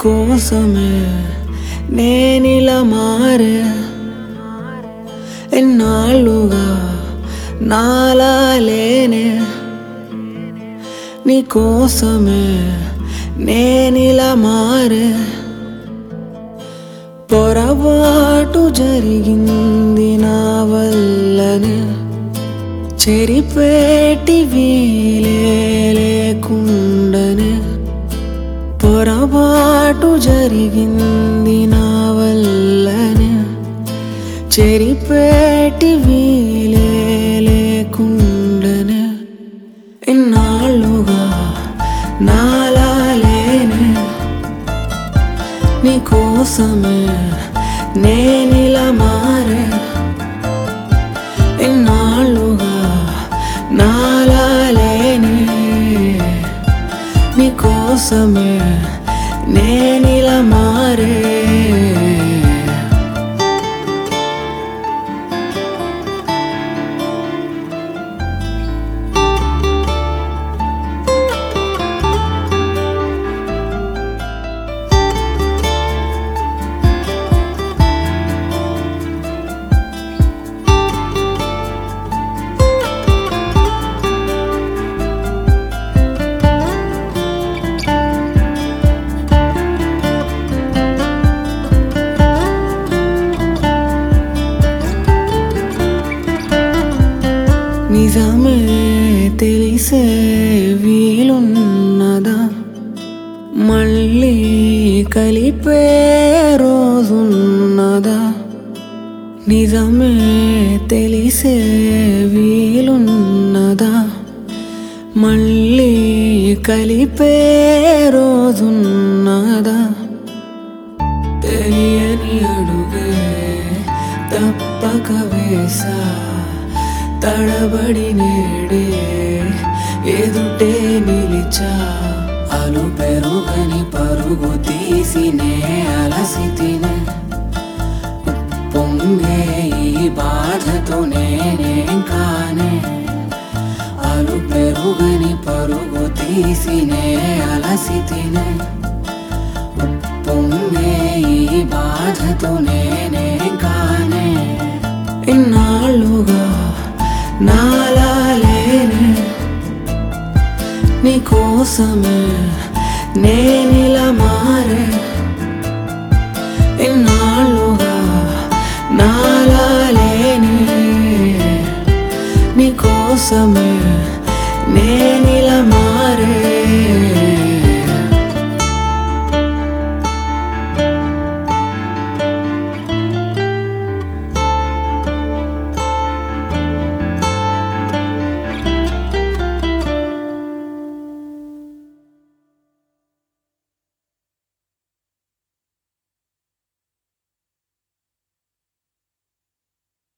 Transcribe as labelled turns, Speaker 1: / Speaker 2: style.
Speaker 1: కోసమే నేనిలా మారే ఎన్నాళ్ళుగా నాలా లేనే నీ కోసమే నేనిలా మారే పొరపాటు జరిగింది నా వల్లనే చెరిపేటి వీలే లేకుండనే పొరపాటు జరిగింది నా వల్లనే చెరిపేటి వీలే లేకుండనే ఇన్నాళ్ళుగా నాలా లేనే నీ కోసమే నేనిలా మారే ఇన్నాళ్ళుగా నాలా లేనే నీ కోసమే నేనిలా మారే నిజమే తెలిసే వీలున్నదా మళ్ళీ కలిపే రోజున్నదా నిజమే తెలిసే వీలున్నదా మళ్ళీ కలిపే రోజున్నదా తెలియని అడుగే తప్పక వేసా తడబడి నేడే ఎదుటే నిలిచా అలు పెరుగని పరుగు తీసినే అలసితినే పొంగే ఈ బాధతో నేనేం కానే అలు పెరుగని పరుగు తీసినే అలసితినే పొంగే ఈ బాధతో నేనే కానే ఇన్నాళ్ళుగా నాలా లేనే నీ కోసమే నేనిలా మారే ఇన్నాళ్ళుగా నాలా లేనే నీ కోసమే నే